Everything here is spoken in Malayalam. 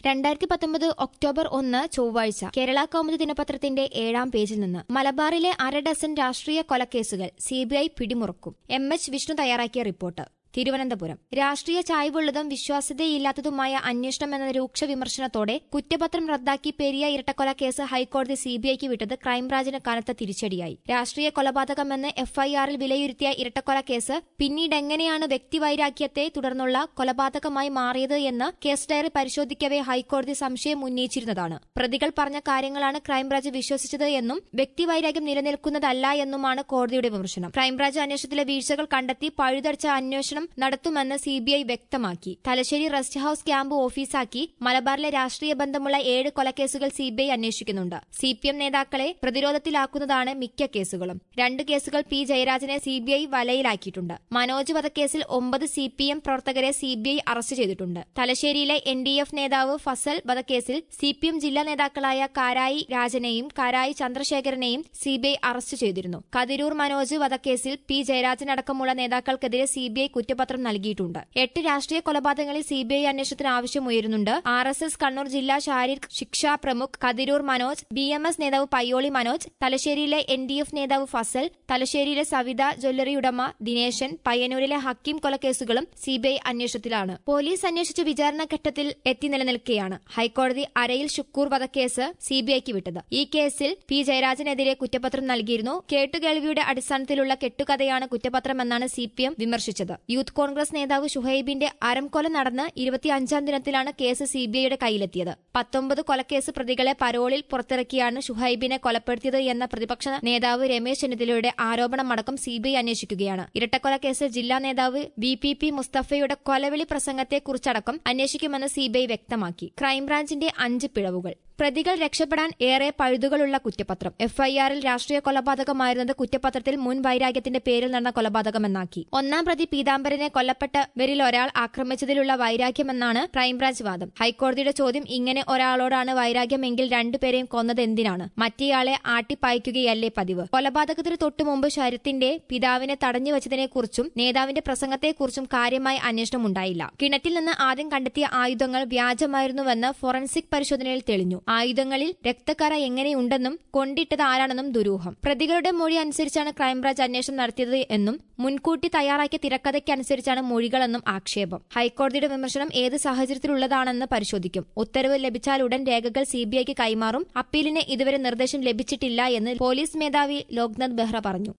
രണ്ടായിരത്തി പത്തൊമ്പത് ഒക്ടോബർ ഒന്ന് ചൊവ്വാഴ്ച കേരള കൗമുദി ദിനപത്രത്തിന്റെ ഏഴാം പേജിൽ നിന്ന് മലബാറിലെ അര ഡസൻ രാഷ്ട്രീയ കൊലക്കേസുകൾ സിബിഐ പിടിമുറക്കും എം എച്ച് വിഷ്ണു തയ്യാറാക്കിയ റിപ്പോർട്ട് തിരുവനന്തപുരം രാഷ്ട്രീയ ചായ്വുള്ളതും വിശ്വാസ്യതയില്ലാത്തതുമായ അന്വേഷണം എന്ന രൂക്ഷ വിമർശനത്തോടെ കുറ്റപത്രം റദ്ദാക്കി പെരിയ ഇരട്ടക്കൊല കേസ് ഹൈക്കോടതി സിബിഐക്ക് വിട്ടത് ക്രൈംബ്രാഞ്ചിന് കനത്ത തിരിച്ചടിയായി രാഷ്ട്രീയ കൊലപാതകമെന്ന് എഫ്ഐആറിൽ വിലയിരുത്തിയ ഇരട്ടക്കൊല കേസ് പിന്നീട് എങ്ങനെയാണ് വ്യക്തിവൈരാഗ്യത്തെ തുടർന്നുള്ള കൊലപാതകമായി മാറിയത് എന്ന് കേസ് ഡയറി പരിശോധിക്കവേ ഹൈക്കോടതി സംശയം ഉന്നയിച്ചിരുന്നതാണ് പ്രതികൾ പറഞ്ഞ കാര്യങ്ങളാണ് ക്രൈംബ്രാഞ്ച് വിശ്വസിച്ചത് എന്നും വ്യക്തിവൈരാഗ്യം നിലനിൽക്കുന്നതല്ല എന്നുമാണ് കോടതിയുടെ വിമർശനം ക്രൈംബ്രാഞ്ച് അന്വേഷണത്തിലെ വീഴ്ചകൾ കണ്ടെത്തി പഴുതടച്ച അന്വേഷണം നടത്തുമെന്ന് സിബിഐ വ്യക്തമാക്കി തലശ്ശേരി റെസ്റ്റ് ഹൌസ് ക്യാമ്പ് ഓഫീസാക്കി മലബാറിലെ രാഷ്ട്രീയ ബന്ധമുള്ള ഏഴ് കൊലക്കേസുകൾ സിബിഐ അന്വേഷിക്കുന്നുണ്ട് സിപിഎം നേതാക്കളെ പ്രതിരോധത്തിലാക്കുന്നതാണ് മിക്ക കേസുകളും രണ്ട് കേസുകൾ പി ജയരാജനെ സിബിഐ വലയിലാക്കിയിട്ടുണ്ട് മനോജ് വധക്കേസിൽ ഒമ്പത് സിപിഎം പ്രവർത്തകരെ സിബിഐ അറസ്റ്റ് ചെയ്തിട്ടുണ്ട് തലശ്ശേരിയിലെ എൻ ഡി എഫ് നേതാവ് ഫസൽ വധക്കേസിൽ സിപിഎം ജില്ലാ നേതാക്കളായ കാരായി രാജനെയും കാരായി ചന്ദ്രശേഖരനെയും സിബിഐ അറസ്റ്റ് ചെയ്തിരുന്നു കതിരൂർ മനോജ് വധക്കേസിൽ പി ജയരാജൻ അടക്കമുള്ള നേതാക്കൾക്കെതിരെ സിബിഐ കുറ്റപത്രം നൽകിയിട്ടുണ്ട് എട്ട് രാഷ്ട്രീയ കൊലപാതകങ്ങളിൽ സിബിഐ അന്വേഷണത്തിന് ആവശ്യമുയരുന്നുണ്ട് ആർ എസ് എസ് കണ്ണൂർ ജില്ലാ ശാരീരിക് ശിക്ഷാ പ്രമുഖ് Kathiroor Manoj B M S നേതാവ് പയ്യോളി മനോജ് തലശ്ശേരിയിലെ എൻ ഡി എഫ് നേതാവ് ഫസൽ തലശ്ശേരിയിലെ സവിത ജ്വല്ലറി ഉടമ ദിനേശൻ പയ്യന്നൂരിലെ ഹക്കീം കൊലക്കേസുകളും സിബിഐ അന്വേഷണത്തിലാണ് പോലീസ് അന്വേഷിച്ച വിചാരണ ഘട്ടത്തിൽ എത്തി നിലനിൽക്കെയാണ് ഹൈക്കോടതി അരയിൽ ഷുക്കൂർ വധക്കേസ് സിബിഐക്ക് വിട്ടത് ഈ കേസിൽ പി ജയരാജനെതിരെ കുറ്റപത്രം നൽകിയിരുന്നു കേട്ടുകേൾവിയുടെ അടിസ്ഥാനത്തിലുള്ള കെട്ടുകഥയാണ് കുറ്റപത്രമെന്നാണ് സി പി എം വിമർശിച്ചത് യൂത്ത് കോൺഗ്രസ് നേതാവ് ഷുഹൈബിന്റെ അരംകൊല നടന്ന് ഇരുപത്തിയഞ്ചാം ദിനത്തിലാണ് കേസ് സിബിഐയുടെ കയ്യിലെത്തിയത് പത്തൊമ്പത് കൊലക്കേസ് പ്രതികളെ പരോളിൽ പുറത്തിറക്കിയാണ് ഷുഹൈബിനെ കൊലപ്പെടുത്തിയത് എന്ന പ്രതിപക്ഷ നേതാവ് രമേശ് ചെന്നിത്തലയുടെ ആരോപണമടക്കം സിബിഐ അന്വേഷിക്കുകയാണ് ഇരട്ടക്കൊല കേസിൽ ജില്ലാ നേതാവ് വി പി പി മുസ്തഫയുടെ കൊലവിളി പ്രസംഗത്തെക്കുറിച്ചടക്കം അന്വേഷിക്കുമെന്ന് സിബിഐ വ്യക്തമാക്കി ക്രൈംബ്രാഞ്ചിന്റെ അഞ്ച് പിഴവുകൾ പ്രതികൾ രക്ഷപ്പെടാൻ ഏറെ പഴുതുകളുള്ള കുറ്റപത്രം എഫ്ഐആറിൽ രാഷ്ട്രീയ കൊലപാതകമായിരുന്നത് കുറ്റപത്രത്തിൽ മുൻ വൈരാഗ്യത്തിന്റെ പേരിൽ നടന്ന കൊലപാതകമെന്നാക്കി ഒന്നാം പ്രതി പീതാംബരനെ കൊല്ലപ്പെട്ടവരിൽ ഒരാൾ ആക്രമിച്ചതിലുള്ള വൈരാഗ്യമെന്നാണ് ക്രൈംബ്രാഞ്ച് വാദം ഹൈക്കോടതിയുടെ ചോദ്യം ഇങ്ങനെ ഒരാളോടാണ് വൈരാഗ്യമെങ്കിൽ രണ്ടുപേരെയും കൊന്നത് എന്തിനാണ് മറ്റേയാളെ ആട്ടിപ്പായിക്കുകയല്ലേ പതിവ് കൊലപാതകത്തിന് തൊട്ടു മുമ്പ് ശരത്തിന്റെ പിതാവിനെ തടഞ്ഞു വെച്ചതിനെക്കുറിച്ചും നേതാവിന്റെ പ്രസംഗത്തെക്കുറിച്ചും കാര്യമായ അന്വേഷണം ഉണ്ടായില്ല കിണറ്റിൽ നിന്ന് ആദ്യം കണ്ടെത്തിയ ആയുധങ്ങൾ വ്യാജമായിരുന്നുവെന്ന് ഫോറൻസിക് പരിശോധനയിൽ തെളിഞ്ഞു ആയുധങ്ങളിൽ രക്തക്കറ എങ്ങനെയുണ്ടെന്നും കൊണ്ടിട്ടത് ആരാണെന്നും ദുരൂഹം പ്രതികളുടെ മൊഴി അനുസരിച്ചാണ് ക്രൈംബ്രാഞ്ച് അന്വേഷണം നടത്തിയത് എന്നും മുൻകൂട്ടി തയ്യാറാക്കിയ തിരക്കഥയ്ക്കനുസരിച്ചാണ് മൊഴികളെന്നും ആക്ഷേപം ഹൈക്കോടതിയുടെ വിമർശനം ഏത് സാഹചര്യത്തിലുള്ളതാണെന്ന് പരിശോധിക്കും ഉത്തരവ് ലഭിച്ചാലുടൻ രേഖകൾ സിബിഐക്ക് കൈമാറും അപ്പീലിന് ഇതുവരെ നിർദ്ദേശം ലഭിച്ചിട്ടില്ല എന്ന് പോലീസ് മേധാവി ലോക്നാഥ് ബെഹ്റ പറഞ്ഞു